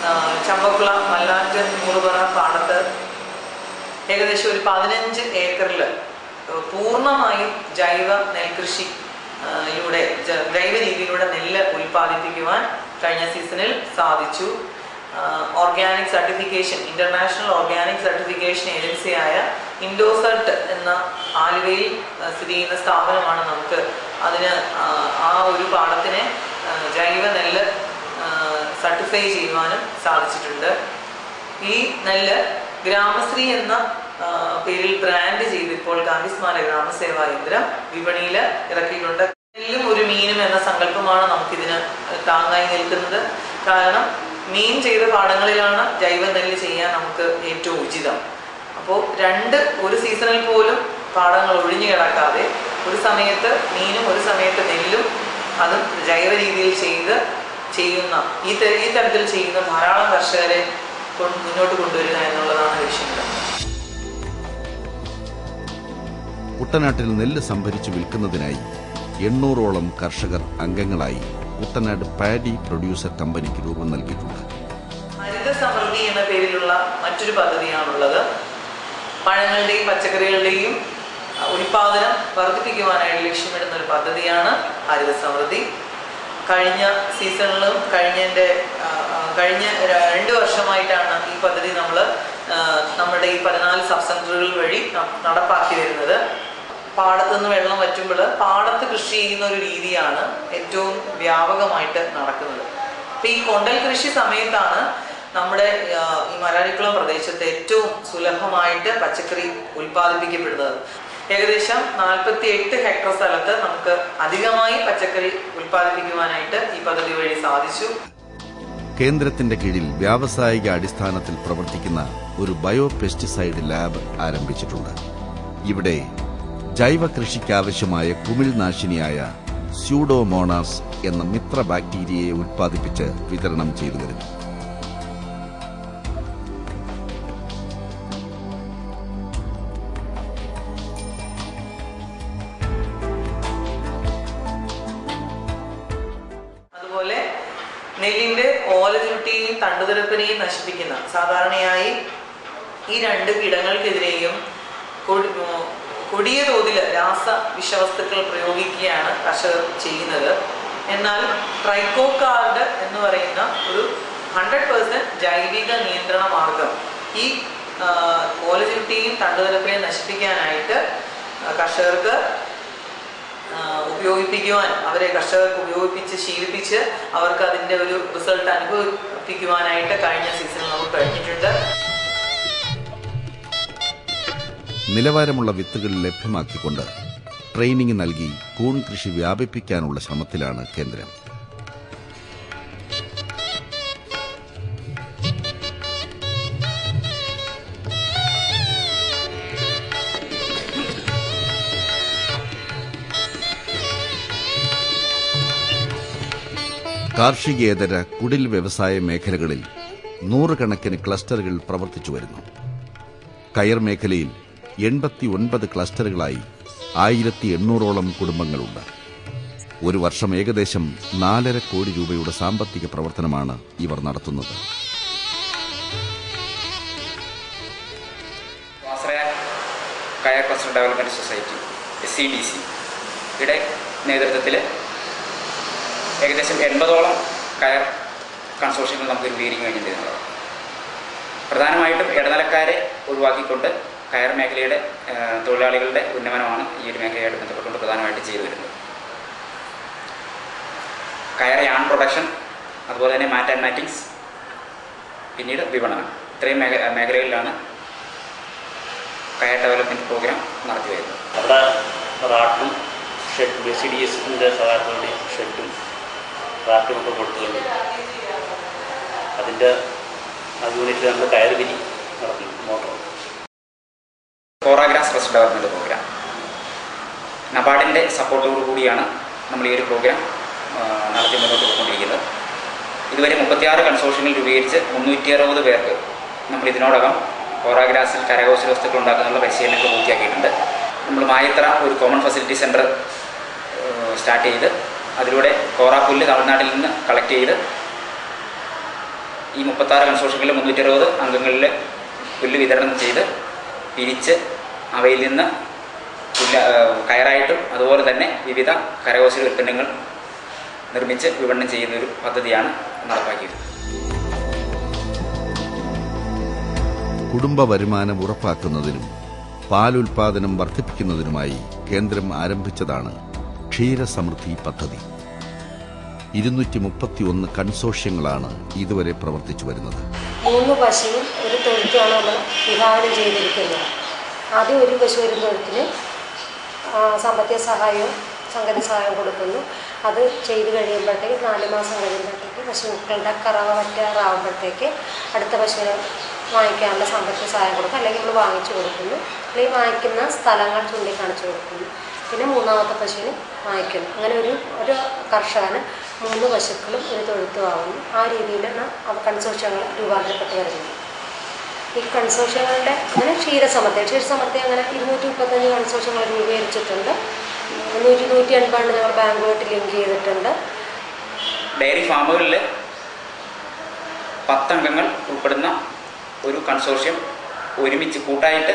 ആ, ചമ്പക്കുള മല്ലാറ്റ് മുറുപറ പാടത്ത് ഏകദേശം ഒരു പതിനഞ്ച് ഏക്കറിൽ പൂർണ്ണമായും ജൈവ നെൽകൃഷി ആ, യിലൂടെ ജ- ജൈവ രീതിയിലൂടെ നെല്ല് ഉൽപ്പാദിപ്പിക്കുവാൻ കഴിഞ്ഞ സീസണിൽ സാധിച്ചു organic certification international organic certification ഏജൻസിയായ ഇൻഡോസർട്ട് എന്ന ആലുവയിൽ ആ, സ്ഥിതി ചെയ്യുന്ന സ്ഥാപനമാണ് നമുക്ക് അതിന് ആ, ആ ഒരു പാടത്തിനെ ആ, ജൈവ നെല്ല് സർട്ടിഫൈ ചെയ്യുവാനും സാധിച്ചിട്ടുണ്ട് ഈ നെല്ല് ഗ്രാമശ്രീ എന്ന ആ, പേരിൽ ബ്രാൻഡ് ചെയ്ത് ഇപ്പോൾ ഗാന്ധിസ്മാര ഗ്രാമസേവാ കേന്ദ്രം വിപണിയിൽ ഇറക്കിയിട്ടുണ്ട് നെല്ലും ഒരു മീനും എന്ന സങ്കല്പമാണ് നമുക്കിതിന് താങ്ങായി നിൽക്കുന്നത് കാരണം മീൻ ചെയ്ത പാടങ്ങളിലാണ് ജൈവ നെല്ല് ചെയ്യാൻ നമുക്ക് ഏറ്റവും ഉചിതം അപ്പോൾ രണ്ട് ഒരു സീസണിൽ പോലും പാടങ്ങൾ ഒഴിഞ്ഞു കിടക്കാതെ ഒരു സമയത്ത് മീനും ഒരു സമയത്ത് നെല്ലും അതും ജൈവ രീതിയിൽ ചെയ്ത് ചെയ്യുന്ന ഈ ത- ഈ തരത്തിൽ ചെയ്യുന്ന ധാരാളം കർഷകരെ കൊണ്ട് മുന്നോട്ട് കൊണ്ടുവരിക എന്നുള്ളതാണ് ലക്ഷ്യങ്ങൾ കുട്ടനാട്ടിൽ നെല്ല് സംഭരിച്ചു വിൽക്കുന്നതിനായി എണ്ണൂറോളം കർഷകർ അംഗങ്ങളായി കുട്ടനാട് പാഡി പ്രൊഡ്യൂസർ കമ്പനിക്ക് രൂപം നൽകിയിട്ടുണ്ട് ഹരിത സമൃദ്ധി എന്ന പേരിലുള്ള മറ്റൊരു പദ്ധതിയാണുള്ളത് പഴങ്ങളുടെയും പച്ചക്കറികളുടെയും അഹ്, ഉൽപാദനം വർദ്ധിപ്പിക്കുവാനായിട്ട് ലക്ഷ്യമിടുന്ന ഒരു പദ്ധതിയാണ് ഹരിത സമൃദ്ധി കഴിഞ്ഞ സീസണിലും കഴിഞ്ഞതിൻ്റെ കഴിഞ്ഞ ര- രണ്ട് വർഷമായിട്ടാണ് ഈ പദ്ധതി നമ്മൾ നമ്മുടെ ഈ പതിനാല് സബ് സെന്ററുകൾ വഴി ന- നടപ്പാക്കി വരുന്നത് പാടത്ത് നിന്ന് വെള്ളം വറ്റുമ്പോൾ പാടത്ത് കൃഷി ചെയ്യുന്ന ഒരു രീതിയാണ് ഏറ്റവും വ്യാപകമായിട്ട് നടക്കുന്നത് അപ്പൊ ഈ കൊണ്ടൽ കൃഷി സമയത്താണ് നമ്മുടെ ആ, ഈ മലയാളിക്കുളം പ്രദേശത്ത് ഏറ്റവും സുലഭമായിട്ട് പച്ചക്കറി ഉൽപ്പാദിപ്പിക്കപ്പെടുന്നത് ഏകദേശം നാൽപ്പത്തി എട്ട് ഹെക്ടർ സ്ഥലത്ത് നമുക്ക് അധികമായി പച്ചക്കറി ഉൽപ്പാദിപ്പിക്കുവാനായിട്ട് ഈ പദ്ധതി വഴി സാധിച്ചു കേന്ദ്രത്തിന്റെ കീഴിൽ വ്യാവസായിക അടിസ്ഥാനത്തിൽ പ്രവർത്തിക്കുന്ന ഒരു ബയോ പെസ്റ്റിസൈഡ് ലാബ് ആരംഭിച്ചിട്ടുണ്ട് ഇവിടെ ജൈവ കൃഷിക്കാവശ്യമായ കുമിൾനാശിനിയായ സ്യൂഡോമോണാസ് എന്ന മിത്ര ബാക്ടീരിയയെ ഉൽപ്പാദിപ്പിച്ച് വിതരണം ചെയ്തു വരുന്നു അതുപോലെ നെല്ലിന്റെ ഓലചുരുട്ടിയെയും തണ്ടുതിരപ്പനെയും നശിപ്പിക്കുന്ന സാധാരണയായി ഈ രണ്ട് കീടങ്ങൾക്കെതിരെയും കൊടി- ഉം, കൊടിയ തോതിൽ രാസ വിഷവസ്തുക്കൾ പ്രയോഗിക്കുകയാണ് കർഷകർ ചെയ്യുന്നത് എന്നാൽ ട്രൈക്കോകാർഡ് എന്ന് പറയുന്ന ഒരു ഹൺഡ്രഡ് പേഴ്സെൻറ്റ് ജൈവിക നിയന്ത്രണ മാർഗം ഈ ആ, ഓലചുരുട്ടിയും തണ്ടുതിരപ്പനെയും നശിപ്പിക്കാനായിട്ട് ആ, കർഷകർക്ക് ആ, ഉപയോഗിപ്പിക്കുവാൻ അവരെ കർഷകർക്ക് ഉപയോഗിപ്പിച്ച് ശീലിപ്പിച്ച് അവർക്ക് അതിൻ്റെ ഒരു റിസൾട്ട് അനുഭവിപ്പിക്കുവാനായിട്ട് കഴിഞ്ഞ സീസണിൽ നമുക്ക് കഴിഞ്ഞിട്ടുണ്ട് നിലവാരമുള്ള വിത്തുകൾ ലഭ്യമാക്കിക്കൊണ്ട് ട്രെയിനിങ് നൽകി കൂൺ കൃഷി വ്യാപിപ്പിക്കാനുള്ള ശ്രമത്തിലാണ് കേന്ദ്രം കാർഷികേതര കുടിൽ വ്യവസായ മേഖലകളിൽ നൂറുകണക്കിന് ക്ലസ്റ്ററുകൾ പ്രവർത്തിച്ചു വരുന്നു കയർ മേഖലയിൽ എൺപത്തി ഒൻപത് ക്ലസ്റ്ററുകളായി ആയിരത്തി എണ്ണൂറോളം കുടുംബങ്ങളുണ്ട് ഒരു വർഷം ഏകദേശം നാലര കോടി രൂപയുടെ സാമ്പത്തിക പ്രവർത്തനമാണ് ഇവർ നടത്തുന്നത് സ്വാശ്രയ കയർ cluster development society S C D C യുടെ നേതൃത്വത്തിൽ ഏകദേശം എൺപതോളം കയർ കൺസോർഷ്യങ്ങൾ നമുക്ക് രൂപീകരിക്കാൻ കഴിഞ്ഞിരുന്നത് പ്രധാനമായിട്ടും ഇടനിലക്കാരെ ഒഴിവാക്കിക്കൊണ്ട് കയർ മേഖലയുടെ ആ, തൊഴിലാളികളുടെ ഉന്നമനമാണ് ഈ ഒരു മേഖലയായിട്ട് ബന്ധപ്പെട്ടുകൊണ്ട് പ്രധാനമായിട്ട് ചെയ്തു വരുന്നത് കയർ യാൺ പ്രൊഡക്ഷൻ അതുപോലെ തന്നെ മാറ്റ് ആൻഡ് മാറ്റിങ്സ് പിന്നീട് വിപണനം ഇത്രയും മേഖ മേഖലകളിലാണ് കയർ ഡെവലപ്മെൻറ്റ് പ്രോഗ്രാം നടത്തി വരുന്നത് അവിടെ റാട്ടും ഷെഡ് സി ഡി എസിൻ്റെ സഹായത്തോടെ ഷെഡും റാട്ടും ഒക്കെ കൊടുത്തുകൊണ്ട് അതിൻ്റെ ആ യൂണിറ്റിൽ നമ്മൾ കയർ വിരി നടത്തി മോട്ടോർ കോറാഗ്രാസ് റെസ്റ്റ് ഡെവലപ്മെൻറ്റ് പ്രോഗ്രാം നബാർഡിൻ്റെ സപ്പോർട്ടോടു കൂടിയാണ് നമ്മൾ ഈ ഒരു പ്രോഗ്രാം ആ, നടത്തി മുന്നോട്ട് പോയിക്കൊണ്ടിരിക്കുന്നത് ഇതുവരെ മുപ്പത്തിയാറ് കൺസോർഷ്യങ്ങൾ രൂപീകരിച്ച് മുന്നൂറ്റി അറുപത് പേർക്ക് നമ്മൾ ഇതിനോടകം കോറാഗ്രാസിൽ കരകൗശല വസ്തുക്കൾ ഉണ്ടാക്കാനുള്ള പരിശീലനങ്ങൾ പൂർത്തിയാക്കിയിട്ടുണ്ട് നമ്മൾ മായത്ര ഒരു കോമൺ ഫെസിലിറ്റി സെൻറ്റർ സ്റ്റാർട്ട് ചെയ്ത് അതിലൂടെ കോറാ പുല്ല് തമിഴ്നാട്ടിൽ നിന്ന് കളക്ട് ചെയ്ത് ഈ മുപ്പത്താറ് കൺസോർഷ്യങ്ങളിൽ മുന്നൂറ്റി അറുപത് അംഗങ്ങളിൽ പുല്ല് വിതരണം ചെയ്ത് പിരിച്ച് അവയിൽ നിന്ന് പുല്ല ആ, കയറായിട്ടും അതുപോലെ തന്നെ വിവിധ കരകൗശല ഉൽപ്പന്നങ്ങൾ നിർമ്മിച്ച് വിപണനം ചെയ്യുന്ന ഒരു പദ്ധതിയാണ് നടപ്പാക്കിയത് കുടുംബ വരുമാനം ഉറപ്പാക്കുന്നതിനും പാലുൽപാദനം വർദ്ധിപ്പിക്കുന്നതിനുമായി കേന്ദ്രം ആരംഭിച്ചതാണ് ക്ഷീരസമൃദ്ധി പദ്ധതി ഇരുന്നൂറ്റി മുപ്പത്തിയൊന്ന് കൺസോഷ്യങ്ങളാണ് ഇതുവരെ പ്രവർത്തിച്ചു വരുന്നത് മൂന്ന് പശുവും ഒരു തൊഴുത്തുമാണ് നമ്മൾ വിഭാവനം ചെയ്തിരിക്കുന്നത് ആദ്യം ഒരു പശു ഒരു തൊഴുത്തിന് ആ, സാമ്പത്തിക സഹായവും സംഗതി സഹായവും കൊടുക്കുന്നു അത് ചെയ്ത് കഴിയുമ്പോഴത്തേക്ക് നാല് മാസം കഴിയുമ്പോഴത്തേക്ക് പശുക്കളുടെ കറവ പറ്റാറാവുമ്പോഴത്തേക്ക് അടുത്ത പശുവിനെ വാങ്ങിക്കാനുള്ള സാമ്പത്തിക സഹായം കൊടുക്കും അല്ലെങ്കിൽ നമ്മൾ വാങ്ങിച്ചു കൊടുക്കുന്നു അല്ലെങ്കിൽ വാങ്ങിക്കുന്ന സ്ഥലങ്ങൾ ചൂണ്ടിക്കാണിച്ചു കൊടുക്കുന്നു പിന്നെ മൂന്നാമത്തെ പശുവിന് വാങ്ങിക്കുന്നു അങ്ങനെ ഒരു ഒരു കർഷകന് മൂന്ന് പശുക്കളും ഒരു തൊഴുത്തുമാവുന്നു ആ രീതിയിലാണ് അവ കൺസോഷ്യങ്ങൾ രൂപാന്തരപ്പെട്ട് വരുന്നത് ഈ കൺസോഷ്യങ്ങളുടെ അങ്ങനെ ക്ഷീരസമർത്ഥ ക്ഷീരസമർത്ഥ അങ്ങനെ ഇരുന്നൂറ്റി മുപ്പത്തഞ്ച് കൺസോഷ്യങ്ങൾ രൂപീകരിച്ചിട്ടുണ്ട് നൂറ്റി നൂറ്റി എൺപതെണ്ണം ഞങ്ങൾ ബാങ്കുമായിട്ട് ലിങ്ക് ചെയ്തിട്ടുണ്ട് ഡയറി ഫാമുകളിൽ പത്തംഗങ്ങൾ ഉൾപ്പെടുന്ന ഒരു കൺസോർഷ്യം ഒരുമിച്ച് കൂട്ടായിട്ട്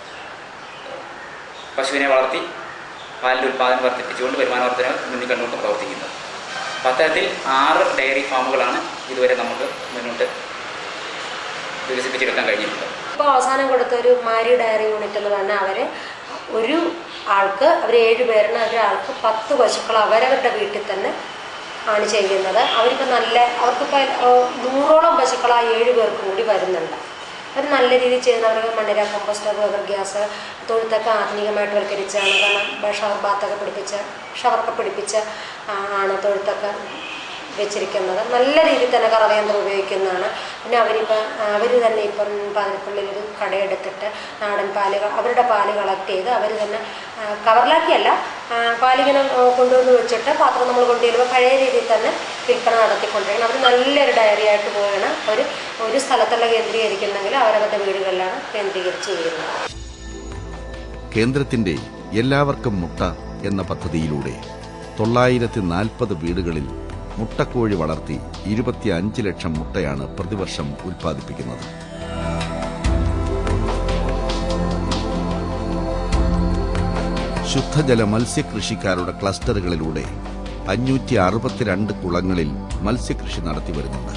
പശുവിനെ വളർത്തി പാലിൻ്റെ ഉൽപ്പാദനം വർദ്ധിപ്പിച്ചുകൊണ്ട് വരുമാന വർധന മുന്നിൽ കണ്ടുകൊണ്ട് പ്രവർത്തിക്കുന്നത് അപ്പോൾ അത്തരത്തിൽ ആറ് ഡയറി ഫാമുകളാണ് ഇതുവരെ നമുക്ക് മുന്നോട്ട് വികസിപ്പിച്ചെടുക്കാൻ കഴിഞ്ഞിട്ടുള്ളത് ഇപ്പോൾ അവസാനം കൊടുത്ത ഒരു മാരി ഡയറി യൂണിറ്റ് എന്ന് പറഞ്ഞാൽ അവർ ഒരു ആൾക്ക് അവർ ഏഴ് പേരിന് ഒരാൾക്ക് പത്ത് പശുക്കൾ അവരവരുടെ വീട്ടിൽ തന്നെ ആണ് ചെയ്യുന്നത് അവരിപ്പോൾ നല്ല അവർക്കിപ്പോൾ നൂറോളം പശുക്കൾ ആ ഏഴ് പേർക്ക് കൂടി വരുന്നുണ്ട് അവർ നല്ല രീതിയിൽ ചെയ്യുന്ന അവർക്ക് മണ്ണിര കമ്പോസ്റ്റ് ഗോബർ ഗ്യാസ് തൊഴുത്തൊക്കെ ആധുനികമായിട്ട് വൽക്കരിച്ചാണ് കാരണം ഷവർ ബാത്തൊക്കെ പിടിപ്പിച്ച ഷവറൊക്കെ പിടിപ്പിച്ച് ആ, ആണ് തൊഴുത്തൊക്കെ വെച്ചിരിക്കുന്നത് നല്ല രീതിയിൽ തന്നെ കറവയന്ത്രം ഉപയോഗിക്കുന്നതാണ് പിന്നെ അവരിപ്പോൾ അവർ തന്നെ ഇപ്പം പാതിരപ്പള്ളിയിൽ ഒരു കടയെടുത്തിട്ട് നാടൻ പാലുകൾ അവരുടെ പാല് കളക്ട് ചെയ്ത് അവർ തന്നെ ആ, കവറിലാക്കിയല്ല ആ, പാലിങ്ങനെ ആ, കൊണ്ടുവന്ന് വെച്ചിട്ട് പാത്രം നമ്മൾ കൊണ്ടുവരുമ്പോൾ പഴയ രീതിയിൽ തന്നെ വിൽപ്പന നടത്തിക്കൊണ്ടിരിക്കണം അവർ നല്ലൊരു ഡയറി ആയിട്ട് പോവുകയാണ് അവർ ഒരു സ്ഥലത്തുള്ള കേന്ദ്രീകരിക്കുന്നെങ്കിൽ അവരവരുടെ വീടുകളിലാണ് കേന്ദ്രീകരിച്ച് ചെയ്യുന്നത് കേന്ദ്രത്തിന്റെ എല്ലാവർക്കും മുട്ട എന്ന പദ്ധതിയിലൂടെ തൊള്ളായിരത്തി നാൽപ്പത് വീടുകളിൽ മുട്ടക്കോഴി വളർത്തി ഇരുപത്തിയഞ്ച് ലക്ഷം മുട്ടയാണ് പ്രതിവർഷം ഉൽപ്പാദിപ്പിക്കുന്നത് ശുദ്ധജല മത്സ്യകൃഷിക്കാരുടെ ക്ലസ്റ്ററുകളിലൂടെ അഞ്ഞൂറ്റി അറുപത്തിരണ്ട് കുളങ്ങളിൽ മത്സ്യകൃഷി നടത്തിവരുന്നുണ്ട്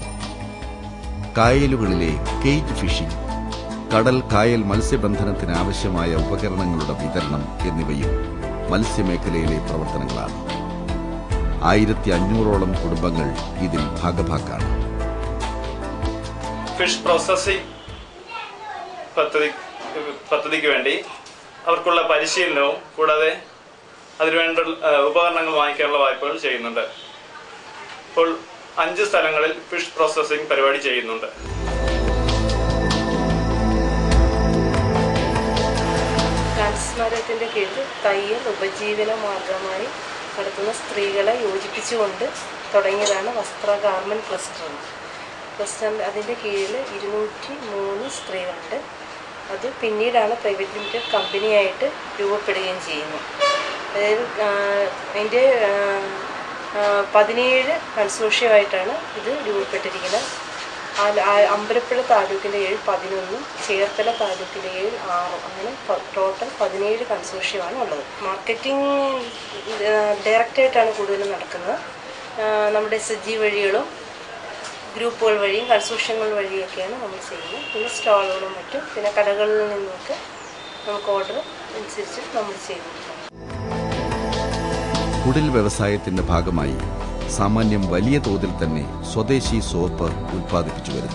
കായലുകളിലെ കേജ് ഫിഷിംഗ് കടൽ കായൽ മത്സ്യബന്ധനത്തിന് ആവശ്യമായ ഉപകരണങ്ങളുടെ വിതരണം എന്നിവയും മത്സ്യമേഖലയിലെ പ്രവർത്തനങ്ങളാണ് ആയിരത്തി അഞ്ഞൂറോളം കുടുംബങ്ങൾ ഇതിൽ ഭാഗഭാക്കാണ് ഫിഷ് പ്രോസസ്സിംഗ് പദ്ധതി പദ്ധതിക്ക് വേണ്ടി അവർക്കുള്ള പരിശീലനവും കൂടാതെ അതിനുവേണ്ട ഏഹ്, ഉപകരണങ്ങൾ വാങ്ങിക്കാനുള്ള വായ്പകൾ ചെയ്യുന്നുണ്ട് ഇപ്പോൾ അഞ്ച് സ്ഥലങ്ങളിൽ ഫിഷ് പ്രോസസ്സിംഗ് പരിപാടി ചെയ്യുന്നുണ്ട് ട്രാൻസ്മരത്തിൻ്റെ കീഴിൽ തയ്യൽ ഉപജീവന മാർഗമായി നടത്തുന്ന സ്ത്രീകളെ യോജിപ്പിച്ചുകൊണ്ട് തുടങ്ങിയതാണ് വസ്ത്ര ഗാർമെൻറ്റ് ക്ലസ്റ്റർ ക്ലസ്റ്റർ അതിൻ്റെ കീഴിൽ ഇരുന്നൂറ്റി മൂന്ന് സ്ത്രീകളുണ്ട് അത് പിന്നീടാണ് പ്രൈവറ്റ് ലിമിറ്റഡ് കമ്പനിയായിട്ട് രൂപപ്പെടുകയും ചെയ്യുന്നത് അതായത് ആ, അതിൻ്റെ ആ, ആ, പതിനേഴ് കൺസോഷ്യമായിട്ടാണ് ഇത് രൂപപ്പെട്ടിരിക്കുന്നത് ആല- ആ- അമ്പലപ്പുഴ താലൂക്കിൻ്റെ ഏഴ് പതിനൊന്നും ചേർത്തല താലൂക്കിൻ്റെ ഏഴ് ആറും അങ്ങനെ പ- ടോട്ടൽ പതിനേഴ് കൺസോഷ്യമാണ് ഉള്ളത് മാർക്കറ്റിംഗ് ഡയറക്റ്റായിട്ടാണ് കൂടുതലും നടക്കുന്നത് ആ, നമ്മുടെ എസ് എച്ച് ജി വഴികളും ഗ്രൂപ്പുകൾ വഴിയും കൺസോഷ്യങ്ങൾ വഴിയൊക്കെയാണ് നമ്മൾ ചെയ്യുന്നത് പിന്നെ സ്റ്റാളുകളും മറ്റും പിന്നെ കടകളിൽ നിന്നൊക്കെ നമുക്ക് ഓർഡർ അനുസരിച്ച് നമ്മൾ ചെയ്യുന്നുണ്ട് കുടിൽ വ്യവസായത്തിന്റെ ഭാഗമായി സാമാന്യം വലിയ തോതിൽ തന്നെ സ്വദേശി സോപ്പ് ഉൽപ്പാദിപ്പിച്ചു വരുന്നു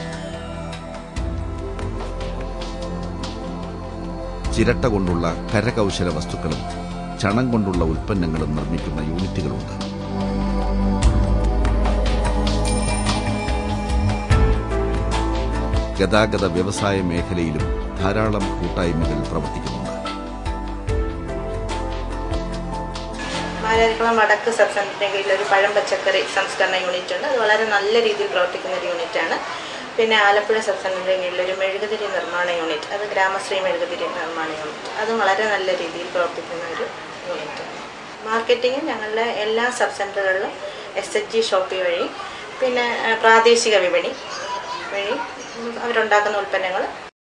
ചിരട്ട കൊണ്ടുള്ള കരകൗശല വസ്തുക്കളും ചണം കൊണ്ടുള്ള ഉൽപ്പന്നങ്ങളും നിർമ്മിക്കുന്ന യൂണിറ്റുകളുണ്ട് ഗതാഗത വ്യവസായ മേഖലയിലും ധാരാളം കൂട്ടായ്മകൾ പ്രവർത്തിക്കുന്നുണ്ട് മാരാരിക്കുളം വടക്ക് സബ് സെന്ററിന്റെ കീഴിൽ ഒരു പഴം പച്ചക്കറി സംസ്കരണ യൂണിറ്റ് ഉണ്ട് അത് വളരെ നല്ല രീതിയിൽ പ്രവർത്തിക്കുന്ന ഒരു യൂണിറ്റാണ് പിന്നെ ആലപ്പുഴ സബ് സെന്ററിന്റെ കീഴിൽ ഒരു മെഴുകുതിരി നിർമ്മാണ യൂണിറ്റ് അത് ഗ്രാമശ്രീ മെഴുകുതിരി നിർമ്മാണ യൂണിറ്റ് അതും വളരെ നല്ല രീതിയിൽ പ്രവർത്തിക്കുന്ന ഒരു യൂണിറ്റ് മാർക്കറ്റിംഗ് ഞങ്ങളുടെ എല്ലാ സബ് സെന്ററുകളിലും എസ് എച്ച് ജി ഷോപ്പി വഴി പിന്നെ ആ, പ്രാദേശിക വിപണി വഴി ഉം, അവരുണ്ടാക്കുന്ന ഉൽപ്പന്നങ്ങൾ